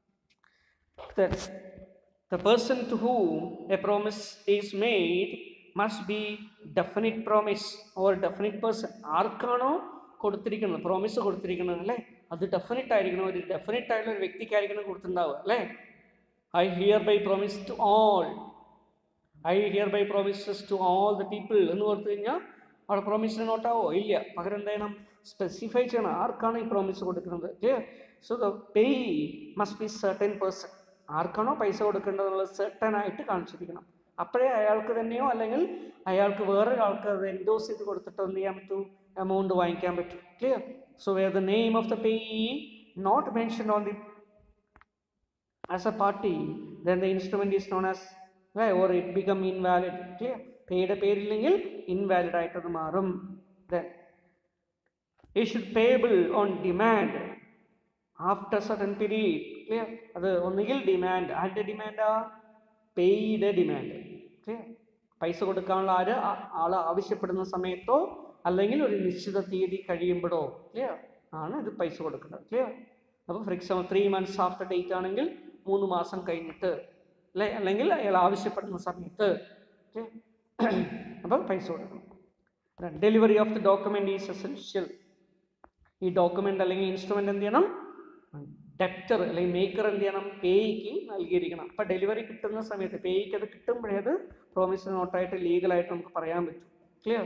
the person to whom a promise is made must be definite promise or definite person ആർക്കാണോ കൊടുത്തിരിക്കുന്നത് പ്രോമിസ് കൊടുത്തിരിക്കുന്നത് അല്ലേ അത് ഡെഫിനിറ്റ് ആയിരിക്കണം ഒരു ഡെഫിനിറ്റ് ആയിട്ടുള്ള ഒരു വ്യക്തിക്കായിരിക്കണം കൊടുത്തിട്ടുണ്ടാവുക അല്ലേ I hereby promise to all I hereby promises to all the people എന്ന് പറഞ്ഞു കഴിഞ്ഞാൽ അവിടെ പ്രോമിസിന് നോട്ടാവോ ഇല്ല പകരം എന്ത് ചെയ്യണം സ്പെസിഫൈ ചെയ്യണം ആർക്കാണ് ഈ പ്രോമിസ് കൊടുക്കുന്നത് so the payee must be certain person ആർക്കാണോ പൈസ കൊടുക്കേണ്ടതെന്നുള്ളത് സെർട്ടൻ ആയിട്ട് കാണിച്ചിരിക്കണം അപ്പോഴേ അയാൾക്ക് തന്നെയോ അല്ലെങ്കിൽ അയാൾക്ക് വേറൊരാൾക്ക് അത് എൻഡോസ് ചെയ്ത് കൊടുത്തിട്ടോ എന്ത് ചെയ്യാൻ പറ്റൂ എമൗണ്ട് വാങ്ങിക്കാൻ പറ്റും clear so where the name of the payee not mention on the as a party, then the instrument is known as right, or it become invalid. Clear? പേയുടെ പേരില്ലെങ്കിൽ ഇൻവാലിഡ് ആയിട്ടത് മാറും then issued payable on demand after certain period clear അത് ഒന്നുകിൽ ഡിമാൻഡ് ആരുടെ ഡിമാൻഡാ പേയുടെ ഡിമാൻഡ് ക്ലിയർ പൈസ കൊടുക്കാനുള്ള ആര് ആ- ആള് ആവശ്യപ്പെടുന്ന സമയത്തോ അല്ലെങ്കിൽ ഒരു നിശ്ചിത തീയതി കഴിയുമ്പോഴോ ക്ലിയർ ആണ് ഇത് പൈസ കൊടുക്കുന്നത് ക്ലിയർ അപ്പോൾ for example three months after date ആണെങ്കിൽ മൂന്ന് മാസം കഴിഞ്ഞിട്ട് അല്ലെ അല്ലെങ്കിൽ അയാൾ ആവശ്യപ്പെടുന്ന സമയത്ത് അപ്പോൾ പൈസ കൊടുക്കണം delivery of the document is essential ഈ ഡോക്യുമെൻ്റ് അല്ലെങ്കിൽ ഇൻസ്ട്രുമെൻ്റ് എന്ത് ചെയ്യണം ഡെപ്റ്റർ അല്ലെങ്കിൽ മേക്കർ എന്ത് ചെയ്യണം പേയ്ക്ക് നൽകിയിരിക്കണം അപ്പോൾ ഡെലിവറി കിട്ടുന്ന സമയത്ത് പേയ്ക്ക് അത് കിട്ടുമ്പോഴേ അത് പ്രോമിസ് നോട്ടായിട്ട് ലീഗലായിട്ട് നമുക്ക് പറയാൻ പറ്റും clear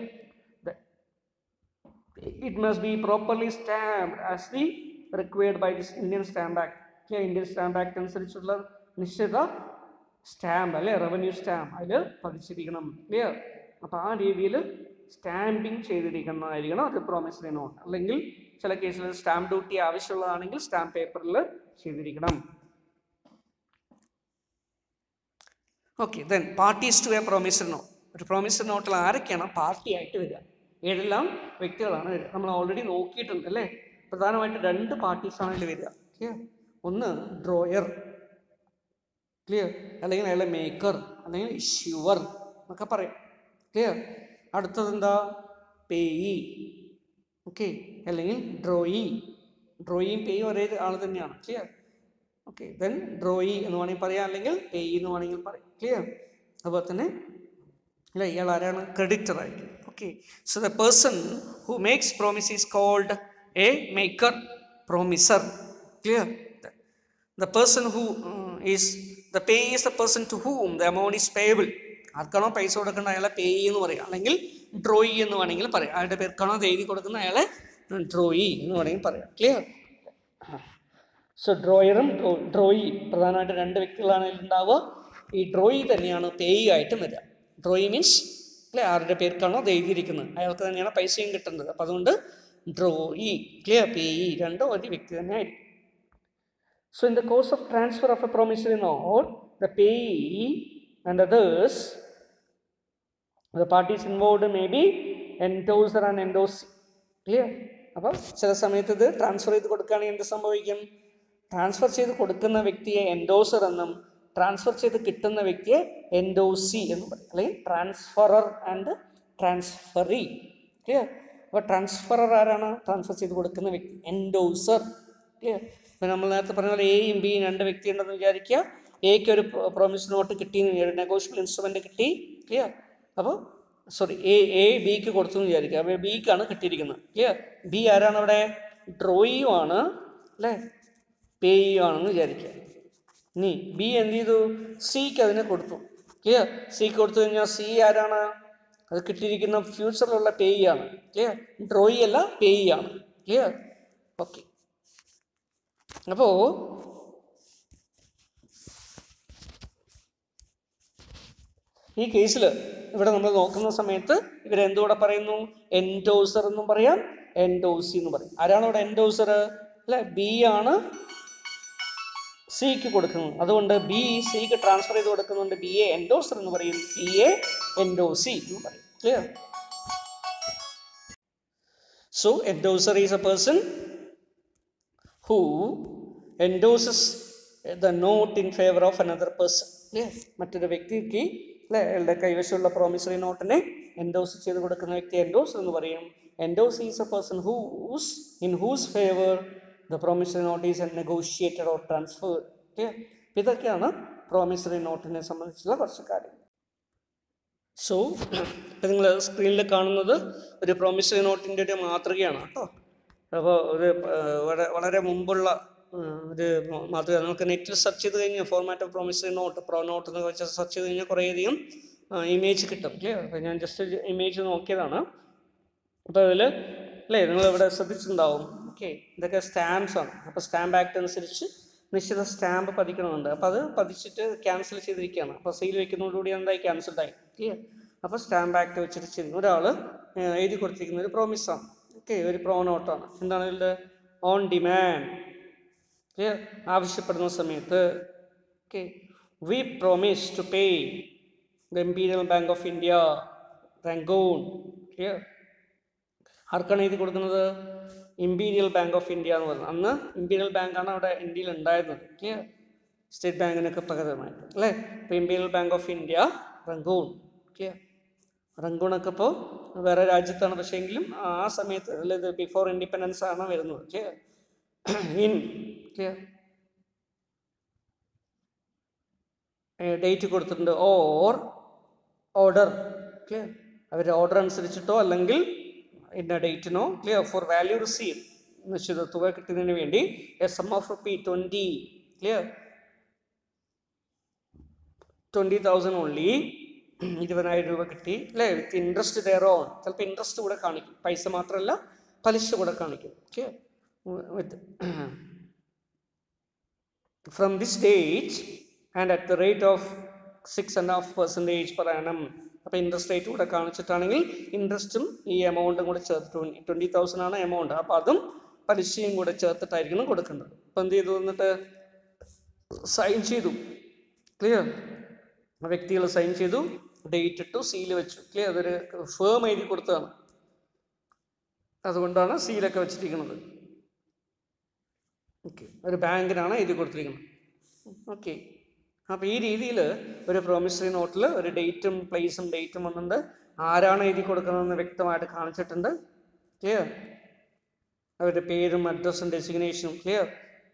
it must be properly stamped as the required by this Indian Stamp Act. Okay, Indian Stamp Act അനുസരിച്ചുള്ള നിശ്ചിത സ്റ്റാമ്പ് അല്ലെ റവന്യൂ സ്റ്റാമ്പ് അതിൽ പതിച്ചിരിക്കണം ക്ലിയർ അപ്പോൾ ആ രീതിയിൽ സ്റ്റാമ്പിങ് ചെയ്തിരിക്കുന്നതായിരിക്കണം അത് പ്രോമിസറി നോട്ട് അല്ലെങ്കിൽ ചില കേസിൽ സ്റ്റാമ്പ് ഡ്യൂട്ടി ആവശ്യമുള്ളതാണെങ്കിൽ സ്റ്റാമ്പ് പേപ്പറിൽ ചെയ്തിരിക്കണം okay then parties to a promissory note ഒരു പ്രോമിസറി നോട്ടിൽ ആരൊക്കെയാണ് പാർട്ടി ആയിട്ട് വരിക ഏതെല്ലാം വ്യക്തികളാണ് വരിക നമ്മൾ ഓൾറെഡി നോക്കിയിട്ടുണ്ട് അല്ലേ പ്രധാനമായിട്ട് രണ്ട് പാർട്ടീസാണ് ഇതിൽ വരിക ക്ലിയർ ഒന്ന് ഡ്രോയർ ക്ലിയർ അല്ലെങ്കിൽ അയാളെ മേക്കർ അല്ലെങ്കിൽ ഇഷ്യൂവർ എന്നൊക്കെ പറയും ക്ലിയർ അടുത്തത് എന്താ പേയി ഓക്കെ അല്ലെങ്കിൽ ഡ്രോയി ഡ്രോയിയും പേയും ഒരേ ആൾ തന്നെയാണ് ക്ലിയർ ഓക്കെ ദെൻ ഡ്രോയി എന്ന് വേണമെങ്കിൽ പറയാം അല്ലെങ്കിൽ പേയി എന്ന് വേണമെങ്കിൽ പറയാം ക്ലിയർ അതുപോലെ തന്നെ അല്ല ഇയാൾ ആരാണ് ക്രെഡിറ്റർ ആയിരിക്കും okay so the person who makes promise is called a maker promisor clear the person who is the payee is the person to whom the amount is payable ആർക്കാണോ പൈസ കൊടുക്കേണ്ട അയാളെ പേ എന്ന് പറയാം അല്ലെങ്കിൽ ഡ്രോയി എന്ന് വേണമെങ്കിൽ പറയാം അയാളുടെ പേർക്കാണോ അത് എഴുതി കൊടുക്കുന്ന അയാളെ ഡ്രോയി എന്ന് വേണമെങ്കിൽ പറയാം ക്ലിയർ സോ ഡ്രോയറും ഡ്രോയി പ്രധാനമായിട്ട് രണ്ട് വ്യക്തികളാണ് ഇതിലുണ്ടാവുക ഈ ഡ്രോയി തന്നെയാണ് പേയി ആയിട്ടും വരിക ഡ്രോയി മീൻസ് അല്ലെ ആരുടെ പേർക്കാണോ അത് എഴുതിയിരിക്കുന്നത് അയാൾക്ക് തന്നെയാണ് പൈസയും കിട്ടുന്നത് അപ്പം അതുകൊണ്ട് ഡ്രോയി ക്ലിയർ പേ രണ്ടും ഒരു വ്യക്തി തന്നെ ആയിരിക്കും So, in the course of transfer of a promissory note, the payee and others, the parties involved may be endorser and endorsee. Clear? അപ്പം ചില സമയത്ത് ഇത് ട്രാൻസ്ഫർ ചെയ്ത് കൊടുക്കുകയാണെങ്കിൽ എന്ത് സംഭവിക്കും ട്രാൻസ്ഫർ ചെയ്ത് കൊടുക്കുന്ന വ്യക്തിയെ എൻഡോസർ എന്നും ട്രാൻസ്ഫർ ചെയ്ത് കിട്ടുന്ന വ്യക്തിയെ എൻഡോസി എന്ന് പറയും അല്ലെങ്കിൽ ട്രാൻസ്ഫറർ ആൻഡ് ട്രാൻസ്ഫറി ക്ലിയർ അപ്പോൾ ട്രാൻസ്ഫറർ ആരാണ് ട്രാൻസ്ഫർ ചെയ്ത് കൊടുക്കുന്ന വ്യക്തി എൻഡോസർ ക്ലിയർ ഇപ്പം നമ്മൾ നേരത്തെ പറഞ്ഞ പോലെ എയും ബിയും രണ്ട് വ്യക്തി ഉണ്ടെന്ന് വിചാരിക്കുക എക്ക് ഒരു പ്രോമിസ് നോട്ട് കിട്ടി നെഗോഷ്യബിൾ ഇൻസ്ട്രുമെൻ്റ് കിട്ടി ക്ലിയർ അപ്പോൾ സോറി എ എ ബിക്ക് കൊടുത്തു എന്ന് വിചാരിക്കുക അപ്പോൾ ബിക്കാണ് കിട്ടിയിരിക്കുന്നത് ക്ലിയർ ബി ആരാണ് അവിടെ ഡ്രോയിയും ആണ് അല്ലേ പേയും ആണെന്ന് വിചാരിക്കുക ഇനി ബി എന്ത് ചെയ്തു സിക്ക് അതിനെ കൊടുത്തു ക്ലിയർ സിക്ക് കൊടുത്തു കഴിഞ്ഞാൽ സി ആരാണ് അത് കിട്ടിയിരിക്കുന്ന ഫ്യൂച്ചറിലുള്ള പേയി ആണ് ക്ലിയർ ഡ്രോയി അല്ല പേയി ആണ് ക്ലിയർ ഓക്കെ അപ്പോൾ ഈ കേസിൽ ഇവിടെ നമ്മൾ നോക്കുന്ന സമയത്ത് ഇവരെന്തുകൂടെ പറയുന്നു എൻഡോസർ എന്നും പറയാം എൻഡോസി എന്ന് പറയും ആരാണ് ഇവിടെ എൻഡോസർ അല്ലെ ബി ആണ് സിക്ക് കൊടുക്കുന്നത് അതുകൊണ്ട് ബി സിക്ക് ട്രാൻസ്ഫർ ചെയ്ത് കൊടുക്കുന്നുണ്ട് ബി എ എൻഡോസർ എന്ന് പറയും സി എ എൻഡോസി എന്ന് പറയും clear so endorser is a person who endorses the note in favor of another person അല്ലേ മറ്റൊരു വ്യക്തിക്ക് അല്ലേ അയാളുടെ കൈവശമുള്ള പ്രോമിസറി നോട്ടിനെ എൻഡോസ് ചെയ്ത് കൊടുക്കുന്ന വ്യക്തി എൻഡോസ് എന്ന് പറയും endorse is a person whose in whose favour the promissory note is negotiated or transfer ഇതൊക്കെയാണ് പ്രോമിസറി നോട്ടിനെ സംബന്ധിച്ചുള്ള കുറച്ച് കാര്യങ്ങൾ സോ ഇപ്പം നിങ്ങൾ സ്ക്രീനിൽ കാണുന്നത് ഒരു പ്രോമിസറി നോട്ടിൻ്റെ ഒരു മാതൃകയാണ് കേട്ടോ അപ്പോൾ ഒരു ആ, വളരെ വളരെ മുമ്പുള്ള ആ, ഒരു മ- മാതൃക നമുക്ക് നെറ്റിൽ സെർച്ച് ചെയ്ത് കഴിഞ്ഞാൽ format of promissory note pro note എന്നൊക്കെ വെച്ച് സെർച്ച് ചെയ്ത് കഴിഞ്ഞാൽ കുറേയധികം ഇമേജ് കിട്ടും അല്ലേ അപ്പോൾ ഞാൻ ജസ്റ്റ് ഇമേജ് നോക്കിയതാണ് അപ്പോൾ അതിൽ അല്ലേ നിങ്ങൾ ഇവിടെ ശ്രദ്ധിച്ചിട്ടുണ്ടാവും ഓക്കെ ഇതൊക്കെ സ്റ്റാമ്പ്സ് ആണ് അപ്പോൾ സ്റ്റാമ്പ് ആക്ട് അനുസരിച്ച് നിശ്ചിത സ്റ്റാമ്പ് പതിക്കണമെന്നുണ്ട് അപ്പോൾ അത് പതിച്ചിട്ട് ക്യാൻസൽ ചെയ്തിരിക്കുകയാണ് അപ്പോൾ സെയിൽ വെക്കുന്നതോടുകൂടി എന്തായി ക്യാൻസൽഡ് ആയി ക്ലിയർ അപ്പോൾ സ്റ്റാമ്പ് ആക്ട് വെച്ചിട്ട് ചെയ്യുന്നു ഒരാൾ എഴുതി കൊടുത്തിരിക്കുന്ന ഒരു പ്രോമിസാണ് ഓക്കെ ഒരു പ്രോ നോട്ടാണ് എന്താണ് ഇതിൻ്റെ ഓൺ ഡിമാൻഡ് ക്ലിയർ ആവശ്യപ്പെടുന്ന സമയത്ത് okay we promise to pay the Imperial Bank of India Rangoon clear ആർക്കാണ് എഴുതി കൊടുക്കുന്നത് ഇമ്പീരിയൽ ബാങ്ക് ഓഫ് ഇന്ത്യ എന്ന് പറയുന്നത് അന്ന് ഇമ്പീരിയൽ ബാങ്കാണ് അവിടെ ഇന്ത്യയിൽ ഉണ്ടായിരുന്നത് ക്ലിയർ സ്റ്റേറ്റ് ബാങ്കിനൊക്കെ പകരമായിട്ട് അല്ലേ ഇപ്പോൾ Imperial Bank of India Rangoon clear റംഗൂണൊക്കെ ഇപ്പോൾ വേറെ രാജ്യത്താണ് പക്ഷേ എങ്കിലും ആ സമയത്ത് അതായത് ബിഫോർ ഇൻഡിപെൻഡൻസ് ആണ് വരുന്നത് ക്ലിയർ ഇൻ ക്ലിയർ ഡേറ്റ് കൊടുത്തിട്ടുണ്ട് ഓർ ഓർഡർ ക്ലിയർ അവരുടെ ഓർഡർ അനുസരിച്ചിട്ടോ അല്ലെങ്കിൽ ഇന്ന ഡേറ്റിനോ ക്ലിയർ ഫോർ വാല്യൂ റിസീവ് നിശ്ചിത തുക കിട്ടുന്നതിന് വേണ്ടി a sum of rupee twenty clear twenty thousand only ഇരുപതിനായിരം രൂപ കിട്ടി അല്ലേ വിത്ത് ഇൻട്രസ്റ്റ് ദയറോ ചിലപ്പോൾ ഇൻട്രസ്റ്റ് കൂടെ കാണിക്കും പൈസ മാത്രമല്ല പലിശ കൂടെ കാണിക്കും okay with from this date and at the rate of six and half percentage per annum അപ്പോൾ ഇൻട്രസ്റ്റ് റേറ്റ് കൂടെ കാണിച്ചിട്ടാണെങ്കിൽ ഇൻട്രസ്റ്റും ഈ എമൗണ്ടും കൂടെ ചേർത്ത് ട്വൻറ്റി തൗസൻഡ് ആണ് എമൗണ്ട് അപ്പോൾ അതും പലിശയും കൂടെ ചേർത്തിട്ടായിരിക്കണം കൊടുക്കേണ്ടത് അപ്പോൾ എന്ത് ചെയ്തു എന്നിട്ട് സൈൻ ചെയ്തു ക്ലിയർ വ്യക്തികൾ സൈൻ ചെയ്തു ഡേറ്റ് ഇട്ടു സീല് വെച്ചു ക്ലിയർ അതൊരു ഫേം എഴുതി കൊടുത്തതാണ് അതുകൊണ്ടാണ് സീലൊക്കെ വെച്ചിരിക്കുന്നത് ഓക്കെ ഒരു ബാങ്കിനാണ് എഴുതി കൊടുത്തിരിക്കുന്നത് ഓക്കെ അപ്പോൾ ഈ രീതിയിൽ ഒരു പ്രോമിസറി നോട്ടിൽ ഒരു ഡേറ്റും പ്ലേസും ഡേറ്റും വന്നിട്ടുണ്ട് ആരാണ് എഴുതി കൊടുക്കുന്നതെന്ന് വ്യക്തമായിട്ട് കാണിച്ചിട്ടുണ്ട് ക്ലിയർ അവരുടെ പേരും അഡ്രസ്സും ഡെസിഗ്നേഷനും clear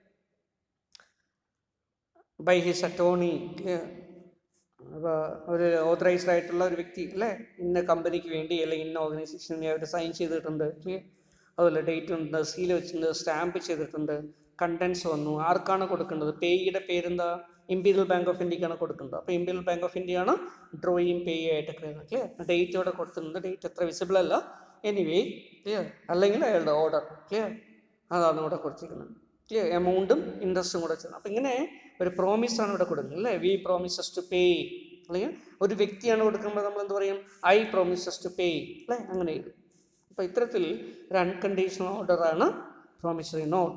by his attorney clear അപ്പോൾ ഒരു ഓതറൈസ്ഡ് ആയിട്ടുള്ള ഒരു വ്യക്തി അല്ലേ ഇന്ന കമ്പനിക്ക് വേണ്ടി അല്ലെങ്കിൽ ഇന്ന ഓർഗനൈസേഷന് വേണ്ടി അവർ സൈൻ ചെയ്തിട്ടുണ്ട് ക്ലിയർ അതുപോലെ ഡേറ്റ് ഉണ്ട് സീൽ വെച്ചിട്ടുണ്ട് സ്റ്റാമ്പ് ചെയ്തിട്ടുണ്ട് കണ്ടൻസ് വന്നു ആർക്കാണ് കൊടുക്കേണ്ടത് പേയുടെ പേരെന്താ ഇമ്പീരിയൽ ബാങ്ക് ഓഫ് ഇന്ത്യക്കാണ് കൊടുക്കുന്നത് അപ്പോൾ ഇമ്പീരിയൽ ബാങ്ക് ഓഫ് ഇന്ത്യയാണ് ഡ്രോയും പേ ആയിട്ട് ക്ലിയർ ക്ലിയർ ഡേറ്റ് ഇവിടെ കൊടുത്തിട്ടുണ്ട് ഡേറ്റ് അത്ര വിസിബിൾ അല്ല എനിവേ ക്ലിയർ അല്ലെങ്കിൽ അയാളുടെ ഓർഡർ ക്ലിയർ അതാണ് ഇവിടെ കൊടുത്തിരിക്കുന്നത് ക്ലിയർ എമൗണ്ടും ഇൻട്രസ്റ്റും കൂടെ ചേർന്ന് അപ്പം ഇങ്ങനെ ഒരു പ്രോമിസാണ് ഇവിടെ കൊടുക്കുന്നത് അല്ലേ വി പ്രോമിസസ് ടു പേ അല്ലെങ്കിൽ ഒരു വ്യക്തിയാണ് കൊടുക്കുമ്പോൾ നമ്മൾ എന്ത് പറയും ഐ പ്രോമിസസ് ടു പേ അല്ലേ അങ്ങനെ എഴുതും അപ്പോൾ ഇത്തരത്തിൽ ഒരു അൺകണ്ടീഷണൽ ഓർഡറാണ് പ്രോമിസറി നോട്ട്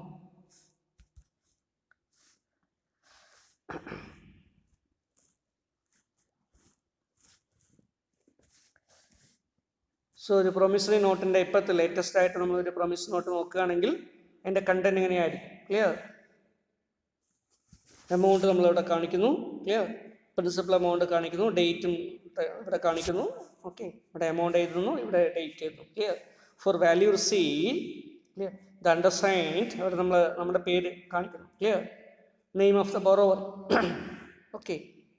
സോ ഒരു പ്രൊമിസറി നോട്ടിൻ്റെ ഇപ്പോഴത്തെ ലേറ്റസ്റ്റ് ആയിട്ട് നമ്മൾ ഒരു പ്രൊമിസറി നോട്ട് നോക്കുകയാണെങ്കിൽ അതിൻ്റെ കണ്ടന്റ് എങ്ങനെയായിരിക്കും ക്ലിയർ എമൗണ്ട് നമ്മളിവിടെ കാണിക്കുന്നു ക്ലിയർ പ്രിൻസിപ്പൽ എമൗണ്ട് കാണിക്കുന്നു ഡേറ്റും ഇവിടെ കാണിക്കുന്നു ഓക്കെ ഇവിടെ എമൗണ്ട് എഴുതുന്നു ഇവിടെ ഡേറ്റ് എഴുതുന്നു clear for value receive clear ഇത് അണ്ടർസൈൻഡ് അവിടെ നമ്മൾ നമ്മുടെ പേര് കാണിക്കുന്നു clear name of the borrower okay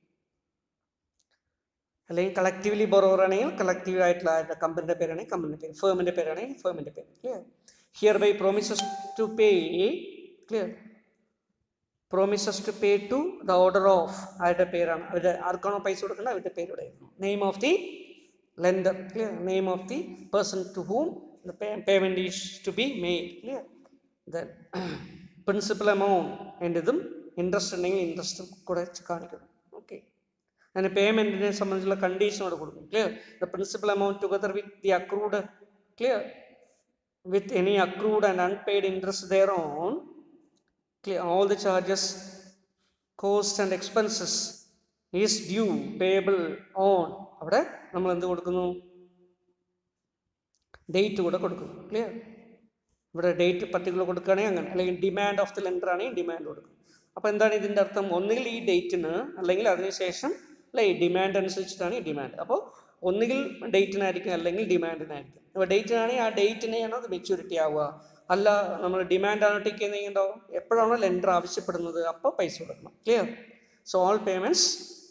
അല്ലെങ്കിൽ കളക്റ്റീവ്ലി ബോറോവർ ആണെങ്കിൽ കളക്റ്റീവ് ആയിട്ടുള്ള ആരുടെ കമ്പനിയുടെ പേരാണെങ്കിൽ കമ്പനിയുടെ പേര് ഫേമിൻ്റെ പേരാണെങ്കിൽ ഫേമിൻ്റെ പേര് clear hereby promises to pay clear promises to pay to the order of അവരുടെ പേരാണ് അവരുടെ ആർക്കാണോ പൈസ കൊടുക്കേണ്ടത് അവരുടെ പേര് ഇവിടെ name of the lender clear name of the person to whom the payment is to be made clear then principal amount എൻ്റെ ഇതും ഇൻട്രസ്റ്റ് ഉണ്ടെങ്കിൽ ഇൻട്രസ്റ്റും കൂടെ കാണിക്കണം ഓക്കെ അതിന് പേയ്മെൻറ്റിനെ സംബന്ധിച്ചുള്ള കണ്ടീഷൻ അവിടെ കൊടുക്കും clear the principal amount together with the accrued clear with any accrued and unpaid interest thereon clear all the charges cost and expenses is due payable on അവിടെ നമ്മൾ എന്ത് കൊടുക്കുന്നു ഡേറ്റ് കൂടെ കൊടുക്കുന്നു ക്ലിയർ ഇവിടെ ഡേറ്റ് പർട്ടിക്കുലർ കൊടുക്കുകയാണെങ്കിൽ അങ്ങനെ അല്ലെങ്കിൽ ഡിമാൻഡ് ഓഫ് ദി ലെൻഡർ ആണെങ്കിൽ ഡിമാൻഡ് കൊടുക്കും അപ്പോൾ എന്താണ് ഇതിൻ്റെ അർത്ഥം ഒന്നുകിൽ ഈ ഡേറ്റിന് അല്ലെങ്കിൽ അതിനുശേഷം അല്ലെ ഈ ഡിമാൻഡ് അനുസരിച്ചിട്ടാണ് ഈ ഡിമാൻഡ് അപ്പോൾ ഒന്നുകിൽ ഡേറ്റിനായിരിക്കും അല്ലെങ്കിൽ ഡിമാൻഡിനായിരിക്കും അപ്പോൾ ഡേറ്റിനാണെങ്കിൽ ആ ഡേറ്റിനെയാണ് അത് മെച്യൂരിറ്റി ആവുക അല്ല നമ്മൾ ഡിമാൻഡാണ് ടിക്ക് ചെയ്യുന്നുണ്ടോ എപ്പോഴാണോ ലെൻഡർ ആവശ്യപ്പെടുന്നത് അപ്പോൾ പൈസ കൊടുക്കണം clear so all payments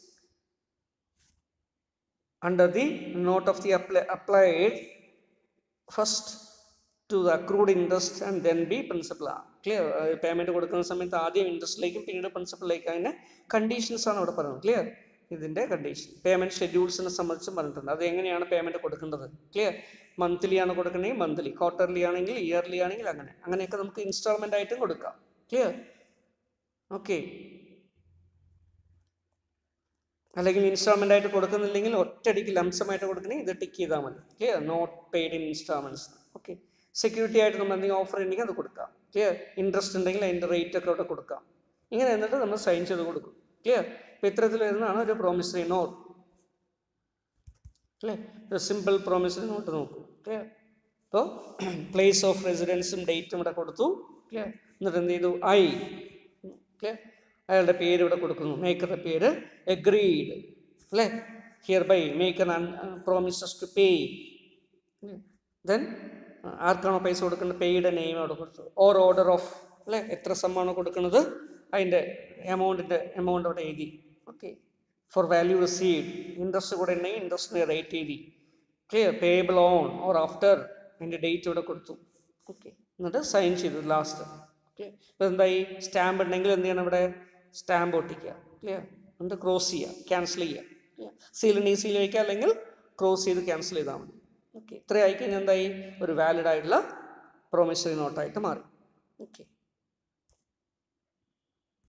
under the note of the apply applied first to the accrued interest and then be principal clear payment കൊടുക്കുന്ന സമയത്ത് ആദ്യം ഇൻട്രസ്റ്റിലേക്കും പിന്നീട് പ്രിൻസിപ്പലിലേക്കും അതിൻ്റെ കണ്ടീഷൻസ് ആണ് ഇവിടെ പറയുന്നത് ക്ലിയർ ഇതിൻ്റെ കണ്ടീഷൻ പേയ്മെൻറ്റ് ഷെഡ്യൂൾസിനെ സംബന്ധിച്ചും പറഞ്ഞിട്ടുണ്ട് അത് എങ്ങനെയാണ് പേയ്മെൻറ്റ് കൊടുക്കേണ്ടത് ക്ലിയർ മന്ത്ലി ആണ് കൊടുക്കണമെങ്കിൽ മന്ത്ലി ക്വാർട്ടർലി ആണെങ്കിൽ ഇയർലി ആണെങ്കിൽ അങ്ങനെ അങ്ങനെയൊക്കെ നമുക്ക് ഇൻസ്റ്റാൾമെൻ്റ് ആയിട്ടും കൊടുക്കാം ക്ലിയർ ഓക്കെ അല്ലെങ്കിൽ ഇൻസ്റ്റാൾമെൻ്റ് ആയിട്ട് കൊടുക്കുന്നില്ലെങ്കിൽ ഒറ്റയടിക്ക് ലംസമായിട്ട് കൊടുക്കണമെങ്കിൽ ഇത് ടിക്ക് ചെയ്താൽ മതി clear note paid in instalments okay security ആയിട്ട് നമ്മൾ എന്തെങ്കിലും ഓഫർ ഉണ്ടെങ്കിൽ അത് കൊടുക്കാം ക്ലിയർ ഇൻട്രസ്റ്റ് ഉണ്ടെങ്കിൽ അതിൻ്റെ റേറ്റ് ഒക്കെ അവിടെ കൊടുക്കാം ഇങ്ങനെ എന്നിട്ട് നമ്മൾ സൈൻ ചെയ്ത് കൊടുക്കും ക്ലിയർ അപ്പോൾ ഇത്തരത്തിൽ വരുന്നതാണ് ഒരു പ്രോമിസറി നോട്ട് അല്ലേ ഒരു സിമ്പിൾ പ്രോമിസറി നോട്ട് നോക്കൂ ക്ലിയർ അപ്പോൾ പ്ലേസ് ഓഫ് റെസിഡൻസും ഡേറ്റും ഇവിടെ കൊടുത്തു ക്ലിയർ എന്നിട്ട് എന്ത് ചെയ്തു ഐ ക്ലിയർ അയാളുടെ പേര് ഇവിടെ കൊടുക്കുന്നു മേക്കറുടെ പേര് എഗ്രീഡ് അല്ലേ hereby maker promises to pay then ആർക്കാണോ പൈസ കൊടുക്കേണ്ടത് പേയുടെ നെയിം അവിടെ കൊടുത്തു ഓർ ഓർഡർ ഓഫ് അല്ലേ എത്ര സമ്മാണോ കൊടുക്കുന്നത് അതിൻ്റെ എമൗണ്ടിൻ്റെ എമൗണ്ട് അവിടെ എഴുതി okay for value received interest കൂടെ ഉണ്ടെങ്കിൽ ഇൻട്രസ്റ്റിന് റേറ്റ് എഴുതി clear payable on or after അതിൻ്റെ ഡേറ്റ് ഇവിടെ കൊടുത്തു ഓക്കെ എന്നിട്ട് സൈൻ ചെയ്തു ലാസ്റ്റ് ഓക്കെ ഇപ്പോൾ എന്തായി സ്റ്റാമ്പ് ഉണ്ടെങ്കിൽ എന്ത് ചെയ്യണം ഇവിടെ സ്റ്റാമ്പ് ഒട്ടിക്കുക ക്ലിയർ എന്നിട്ട് ക്രോസ് ചെയ്യുക ക്യാൻസൽ ചെയ്യുക സീലിന് സീൽ വയ്ക്കുക അല്ലെങ്കിൽ ക്രോസ് ചെയ്ത് ക്യാൻസൽ ചെയ്താൽ മതി ഓക്കെ ഇത്രയായി കഴിഞ്ഞാൽ എന്തായി ഒരു വാലിഡ് ആയിട്ടുള്ള പ്രൊമിസറി നോട്ടായിട്ട് മാറി ഓക്കെ